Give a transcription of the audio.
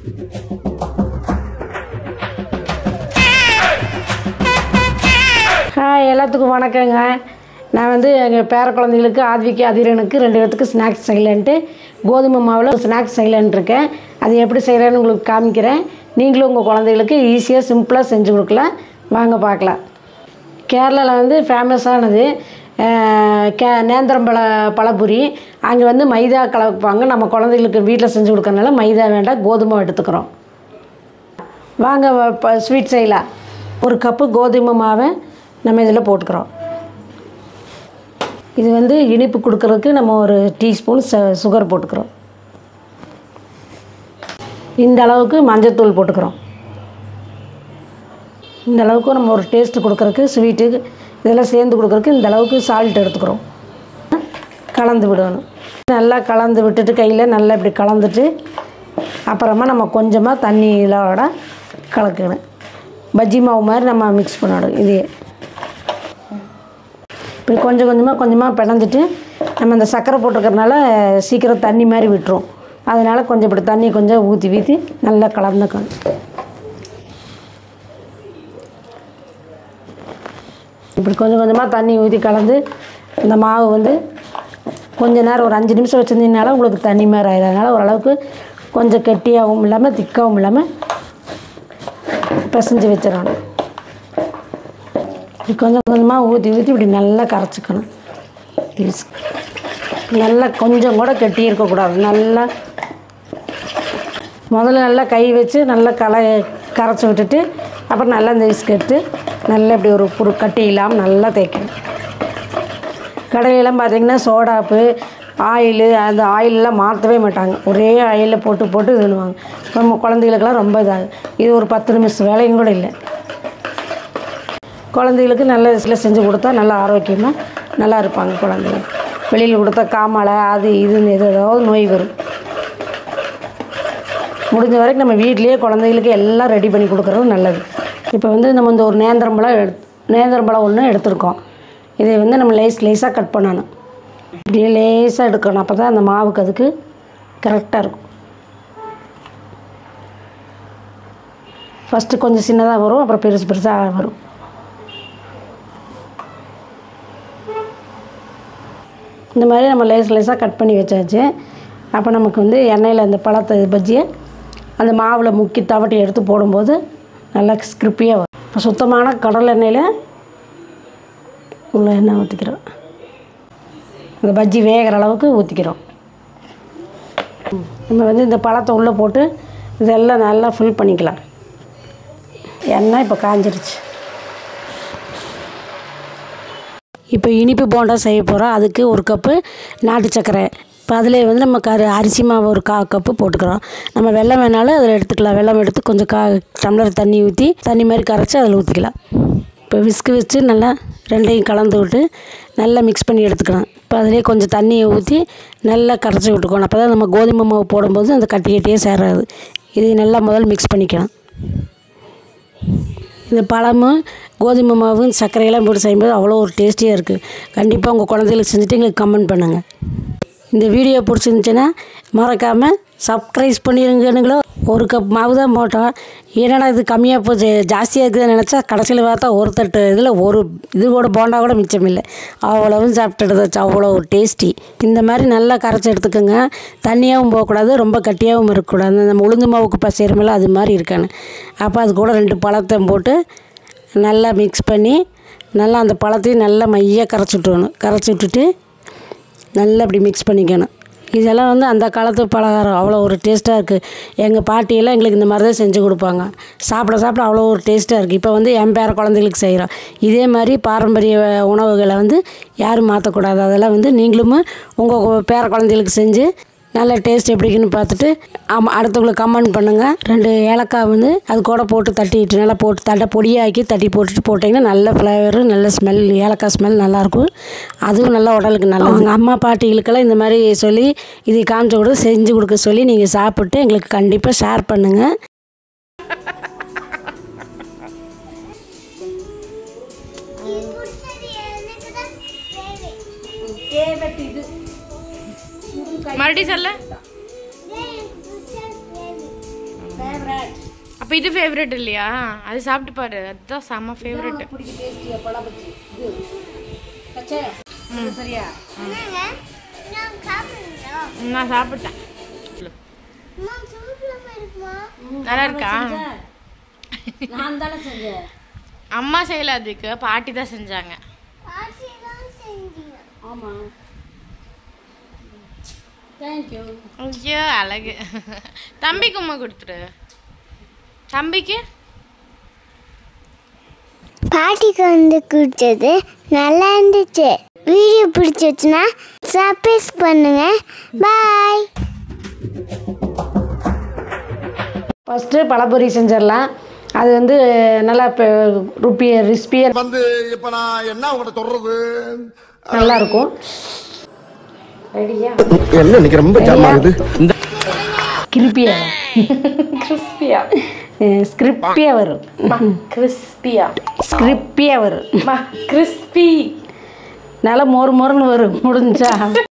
hi எல்லாத்துக்கும் வணக்கங்க நான் வந்து எங்கள் பேர குழந்தைகளுக்கு ஆத்விக்கு அதிரனுக்கு ரெண்டு பேர்த்துக்கு ஸ்நாக்ஸ் செய்யலான்ட்டு கோதுமை மாவில் ஸ்நாக்ஸ் செய்யலான்ட்டு இருக்கேன் அது எப்படி செய்கிறேன்னு உங்களுக்கு காமிக்கிறேன் நீங்களும் உங்கள் குழந்தைகளுக்கு ஈஸியாக சிம்பிளாக செஞ்சு கொடுக்கலாம் வாங்க பார்க்கலாம் கேரளாவில் வந்து ஃபேமஸானது அஹ், கே நேந்திரம்பழ பழபுரி அங்கே வந்து மைதா கலப்பாங்க நம்ம குழந்தைகளுக்கு வீட்டில் செஞ்சு கொடுக்கறனால மைதா வேண்டாம் கோதுமை எடுத்துக்கிறோம் வாங்க இப்போ ஸ்வீட் செய்யலாம் ஒரு கப்பு கோதுமை மாவை நம்ம இதில் போட்டுக்கிறோம் இது வந்து இனிப்பு கொடுக்கறதுக்கு நம்ம ஒரு டீஸ்பூன் ச சுகர் போட்டுக்கிறோம் இந்த அளவுக்கு மஞ்சத்தூள் போட்டுக்கிறோம் இந்த அளவுக்கு நம்ம ஒரு டேஸ்ட் கொடுக்கறதுக்கு ஸ்வீட்டு இதெல்லாம் சேர்ந்து கொடுக்கறதுக்கு இந்த அளவுக்கு சால்ட் எடுத்துக்கிறோம் கலந்து விடணும் நல்லா கலந்து விட்டுட்டு கையில் நல்லா இப்படி கலந்துட்டு அப்புறமா நம்ம கொஞ்சமாக தண்ணியிலோட கலக்கணும் பஜ்ஜி மாவு மாதிரி நம்ம மிக்ஸ் பண்ணணும் இதையே இப்படி கொஞ்சம் கொஞ்சமாக கொஞ்சமாக பிணைஞ்சிட்டு நம்ம இந்த சர்க்கரை போட்டிருக்கறனால சீக்கிரம் தண்ணி மாதிரி விட்டுரும் அதனால் கொஞ்சம் இப்படி தண்ணி கொஞ்சம் ஊற்றி ஊற்றி நல்லா கலந்துக்கணும் இப்படி கொஞ்சம் கொஞ்சமாக தண்ணி ஊற்றி கலந்து இந்த மாவு வந்து கொஞ்ச நேரம் ஒரு அஞ்சு நிமிஷம் வச்சுருந்தீங்கனால உங்களுக்கு தண்ணி மாதிரி ஆயிடும் அதனால் ஓரளவுக்கு கொஞ்சம் கெட்டியாகவும் இல்லாமல் திக்காகவும் இல்லாமல் பிசைஞ்சு வச்சிடணும் இப்படி கொஞ்சம் கொஞ்சமாக ஊற்றி ஊற்றி இப்படி நல்லா கரைச்சிக்கணும் ப்ளீஸ் நல்லா கொஞ்சம் கூட கெட்டி இருக்கக்கூடாது நல்லா முதல்ல நல்லா கை வச்சு நல்லா கலை கரைச்சி விட்டுட்டு அப்புறம் நல்லா இந்த பிஸ்கெட்டு நல்லா இப்படி ஒரு புரு கட்டி இல்லாமல் நல்லா தேய்க்கணும் கடையிலலாம் பார்த்தீங்கன்னா சோடாப்பு ஆயிலு அந்த ஆயிலெலாம் மாற்றவே மாட்டாங்க ஒரே ஆயிலில் போட்டு போட்டு இது பண்ணுவாங்க இப்போ நம்ம குழந்தைகளுக்கெல்லாம் ரொம்ப இதாகும் இது ஒரு பத்து நிமிஷம் வேலையும் கூட இல்லை குழந்தைகளுக்கு நல்ல இதில் செஞ்சு கொடுத்தா நல்லா ஆரோக்கியமாக நல்லா இருப்பாங்க குழந்தைங்க வெளியில் கொடுத்தா காமாலை அது இதுன்னு எது ஏதாவது நோய் வரும் முடிஞ்ச வரைக்கும் நம்ம வீட்டிலேயே குழந்தைகளுக்கு எல்லாம் ரெடி பண்ணி கொடுக்குறது நல்லது இப்போ வந்து நம்ம இந்த ஒரு நேந்திரம்பழம் எடு நேந்திரம்பழம் ஒன்று எடுத்திருக்கோம் இதை வந்து நம்ம லேஸ் லேஸாக கட் பண்ணணும் இப்படியே லேஸாக எடுக்கணும் அப்போ தான் அந்த மாவுக்கு அதுக்கு கரெக்டாக இருக்கும் ஃபஸ்ட்டு கொஞ்சம் சின்னதாக வரும் அப்புறம் பெருசு பெருசாக வரும் இந்த மாதிரி நம்ம லேஸ் லேஸாக கட் பண்ணி வச்சாச்சு அப்போ நமக்கு வந்து எண்ணெயில் அந்த பழத்தை பஜ்ஜியை அந்த மாவில் முக்கி தவட்டி எடுத்து போடும்போது நல்லா ஸ்கிரிப்பியாக வரும் இப்போ சுத்தமான கடல் எண்ணெயில் உள்ள எண்ணெய் ஊற்றிக்கிறோம் அந்த பஜ்ஜி வேகிற அளவுக்கு ஊற்றிக்கிறோம் நம்ம வந்து இந்த பழத்தை உள்ளே போட்டு இதெல்லாம் நல்லா ஃபில் பண்ணிக்கலாம் எண்ணெய் இப்போ காஞ்சிருச்சு இப்போ இனிப்பு போண்டா செய்ய போகிறோம் அதுக்கு ஒரு கப்பு நாட்டு சர்க்கரை இப்போ அதில் வந்து நம்ம கரு அரிசி மாவு ஒரு கா கப்பு போட்டுக்கிறோம் நம்ம வெல்லம் வேணாலும் அதில் எடுத்துக்கலாம் வெல்லம் எடுத்து கொஞ்சம் கா டம்ளர் தண்ணி ஊற்றி தண்ணி மாதிரி கரைச்சி அதில் ஊற்றிக்கலாம் இப்போ விஸ்கு வச்சு நல்லா ரெண்டையும் கலந்து விட்டு நல்லா மிக்ஸ் பண்ணி எடுத்துக்கலாம் இப்போ அதிலே கொஞ்சம் தண்ணியை ஊற்றி நல்லா கரைச்சி விட்டுக்கணும் அப்போ தான் நம்ம கோதுமை மாவு போடும்போது அந்த கட்டி கட்டியே சேராது இது நல்லா முதல்ல மிக்ஸ் பண்ணிக்கலாம் இந்த பழமும் கோதுமை மாவும் சர்க்கரையெல்லாம் போட்டு செய்யும்போது அவ்வளோ ஒரு டேஸ்டியாக இருக்குது கண்டிப்பாக உங்கள் குழந்தைகளுக்கு செஞ்சுட்டு எங்களுக்கு கமெண்ட் பண்ணுங்கள் இந்த வீடியோ பிடிச்சிருந்துச்சின்னா மறக்காமல் சப்ஸ்கிரைப் பண்ணிடுங்கனுங்களோ ஒரு கப் மாவு தான் போட்டோம் என்னடா இது கம்மியாக போச்சு ஜாஸ்தியாக இருக்குதுன்னு நினச்சா கடைசியில் பார்த்தா ஒரு தட்டு இதில் ஒரு இது கூட போண்டா கூட மிச்சம் இல்லை அவ்வளவும் சாப்பிட்டுடுதாச்சு அவ்வளோ ஒரு டேஸ்டி இந்த மாதிரி நல்லா கரைச்சி எடுத்துக்கோங்க தண்ணியாகவும் போகக்கூடாது ரொம்ப கட்டியாகவும் இருக்கக்கூடாது நம்ம உளுந்து மாவுக்கு பசைகிறமில்ல அது மாதிரி இருக்கணும் அப்போ அது கூட ரெண்டு பழத்தை போட்டு நல்லா மிக்ஸ் பண்ணி நல்லா அந்த பழத்தையும் நல்லா மையாக கரைச்சி விட்டுறணும் கரைச்சி விட்டுட்டு நல்லா இப்படி மிக்ஸ் பண்ணிக்கணும் இதெல்லாம் வந்து அந்த காலத்து பலகாரம் அவ்வளோ ஒரு டேஸ்ட்டாக இருக்குது எங்கள் பாட்டியெல்லாம் எங்களுக்கு இந்த மாதிரி தான் செஞ்சு கொடுப்பாங்க சாப்பிட சாப்பிட அவ்வளோ ஒரு டேஸ்ட்டாக இருக்குது இப்போ வந்து என் பேர குழந்தைகளுக்கு செய்கிறோம் இதே மாதிரி பாரம்பரிய உணவுகளை வந்து யாரும் மாற்றக்கூடாது அதெல்லாம் வந்து நீங்களும் உங்கள் பேர குழந்தைகளுக்கு செஞ்சு நல்ல டேஸ்ட் எப்படி இருக்குன்னு பார்த்துட்டு ஆமாம் அடுத்தவங்களுக்கு கமெண்ட் பண்ணுங்கள் ரெண்டு ஏலக்காய் வந்து அது கூட போட்டு தட்டிட்டு நல்லா போட்டு தட்டை பொடியாக்கி தட்டி போட்டுட்டு போட்டிங்கன்னா நல்ல ஃப்ளேவரு நல்ல ஸ்மெல் ஏலக்காய் ஸ்மெல் நல்லாயிருக்கும் அதுவும் நல்லா உடலுக்கு நல்லது எங்கள் அம்மா பாட்டிகளுக்கெல்லாம் இந்த மாதிரி சொல்லி இதை காமிச்சு கொடுத்து செஞ்சு கொடுக்க சொல்லி நீங்கள் சாப்பிட்டு எங்களுக்கு கண்டிப்பாக ஷேர் பண்ணுங்கள் மறுபடியும் சொல்ல ஃபேவரட் அப்போ இது ஃபேவரட் இல்லையா அது சாப்பிட்டு பாரு அதுதான் செம்ம ஃபேவரட் பிடிக்கும் டேஸ்டியா பழபச்சி இது கச்சே இது சரியா நான் சாப்பிட்டேன் நல்லா இருக்கா நான் தானே செஞ்சேன் அம்மா செய்யல அதுக்கு பாட்டி தான் செஞ்சாங்க ஆமாம் தேங்க்யூ ஐயோ அழகு தம்பிக்கு உமா கொடுத்துரு தம்பிக்கு பாட்டிக்கு வந்து கொடுத்தது நல்லா இருந்துச்சு வீடியோ பிடிச்சிச்சுன்னா சர்ப்ரைஸ் பண்ணுங்க பாய் ஃபஸ்ட்டு பழப்பொரி செஞ்சிடலாம் அது வந்து நல்லா இப்போ ருப்பிய ரிஸ்பியாக வந்து இப்ப நான் என்ன உங்கள்ட்ட சொல்றது நல்லா இருக்கும் ரெடியா என்ன இன்னைக்கு ரொம்ப ஜாம் ஆகுது கிரிப்பியா கிறிஸ்பியா ஸ்கிரிப்பியாக வரும் கிறிஸ்பியா ஸ்கிரிப்பியாக வரும் கிறிஸ்பி நல்லா மொறு மொறுன்னு வரும் முடிஞ்சா